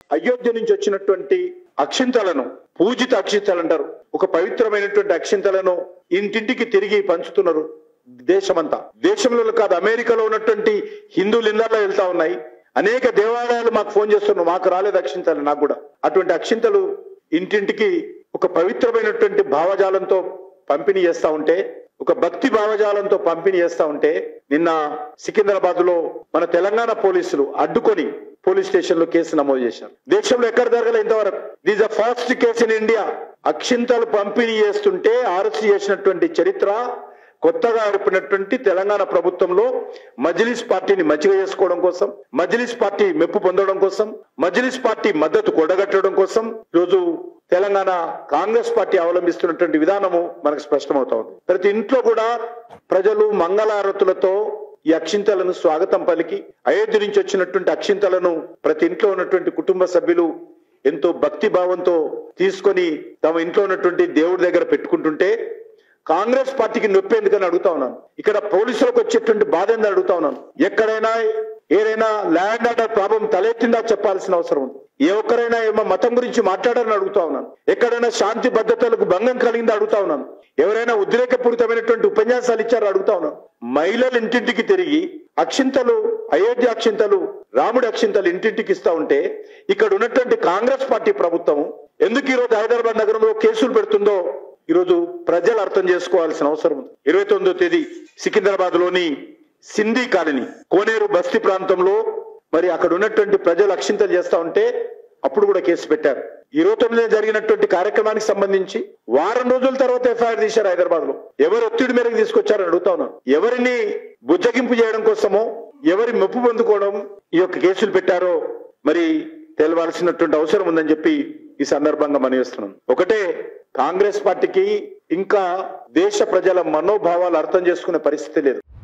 అయోధ్య నుంచి వచ్చినటువంటి అక్షింతలను పూజిత అక్షింతలు అంటారు ఒక పవిత్రమైనటువంటి అక్షింతలను ఇంటింటికి తిరిగి పంచుతున్నారు దేశమంతా దేశంలో కాదు అమెరికాలో ఉన్నటువంటి హిందువులు ఇళ్ళల్లో వెళ్తా ఉన్నాయి అనేక దేవాలయాలు మాకు ఫోన్ చేస్తున్నారు మాకు రాలేదు అక్షింతలు నాకు కూడా అటువంటి అక్షింతలు ఇంటింటికి ఒక పవిత్రమైనటువంటి భావజాలంతో పంపిణీ చేస్తా ఉంటే ఒక భక్తి భావజాలంతో పంపిణీ చేస్తా ఉంటే నిన్న సికింద్రాబాద్ లో మన తెలంగాణ పోలీసులు అడ్డుకొని పోలీస్ స్టేషన్ లో కేసు నమోదు చేశారు దేశంలో ఎక్కడ జరగలేదు ఇంతవరకు this the first case in India అక్షింతలు పంపిణీ చేస్తుంటే అరెస్ట్ చేసినటువంటి చరిత్ర కొత్తగా ఏర్పడినటువంటి తెలంగాణ ప్రభుత్వంలో మజ్లిస్ పార్టీని మజ్జిగ చేసుకోవడం కోసం మజ్లిస్ పార్టీ మెప్పు పొందడం కోసం మజ్లిస్ పార్టీ మద్దతు కొడగట్టడం కోసం ఈరోజు తెలంగాణ కాంగ్రెస్ పార్టీ అవలంబిస్తున్నటువంటి విధానము మనకు స్పష్టమవుతా ఉంది ప్రతి ఇంట్లో కూడా ప్రజలు మంగళారతులతో ఈ అక్షింతలను స్వాగతం పలికి అయోధ్య నుంచి వచ్చినటువంటి అక్షింతలను ప్రతి ఇంట్లో ఉన్నటువంటి కుటుంబ సభ్యులు ఎంతో భక్తి భావంతో తీసుకొని తమ ఇంట్లో ఉన్నటువంటి దేవుడి దగ్గర పెట్టుకుంటుంటే కాంగ్రెస్ పార్టీకి నొప్పి ఎందుకని అడుగుతా ఉన్నాను ఇక్కడ పోలీసులకు వచ్చేటువంటి బాధ ఏందని అడుగుతా ఉన్నాను ఎక్కడైనా ఏదైనా ల్యాండ్ ఆర్డర్ ప్రాబ్లం తలెత్తిందా చెప్పాల్సిన అవసరం ఉంది ఏ ఒక్కరైనా ఏమో మతం గురించి మాట్లాడారని అడుగుతా ఉన్నాను ఎక్కడైనా శాంతి భద్రతలకు భంగం కలిగిందా అడుగుతా ఉన్నాను ఎవరైనా ఉద్రేకపూరితమైనటువంటి ఉపన్యాసాలు ఇచ్చారో అడుగుతా ఉన్నాను మహిళలు ఇంటింటికి తిరిగి అక్షింతలు అయోధ్య అక్షింతలు రాముడి అక్షింతలు ఇంటింటికి ఇస్తా ఉంటే ఇక్కడ ఉన్నటువంటి కాంగ్రెస్ పార్టీ ప్రభుత్వం ఎందుకు ఈరోజు హైదరాబాద్ నగరంలో కేసులు పెడుతుందో ఈరోజు ప్రజలు అర్థం చేసుకోవాల్సిన అవసరం ఉంది ఇరవై తొమ్మిదో తేదీ సికింద్రాబాద్ లోని సింధీ కాలనీ కోనేరు బస్తీ ప్రాంతంలో మరి అక్కడ ఉన్నటువంటి ప్రజలు అక్షింతలు చేస్తా ఉంటే అప్పుడు కూడా కేసు పెట్టారు ఇరవై తొమ్మిది జరిగినటువంటి కార్యక్రమానికి సంబంధించి వారం రోజుల తర్వాత ఎఫ్ఐఆర్ తీశారు హైదరాబాద్ లో ఎవరు ఒత్తిడి మేరకు తీసుకొచ్చారని అడుగుతా ఉన్నాను ఎవరిని బుజ్జగింపు చేయడం కోసమో ఎవరి మెప్పు పొందుకోవడం ఈ యొక్క కేసులు పెట్టారో మరి తెలవాల్సినటువంటి అవసరం ఉందని చెప్పి ఈ సందర్భంగా మనవేస్తున్నాం ఒకటే కాంగ్రెస్ పార్టీకి ఇంకా దేశ ప్రజల మనోభావాలు అర్థం చేసుకునే పరిస్థితి లేదు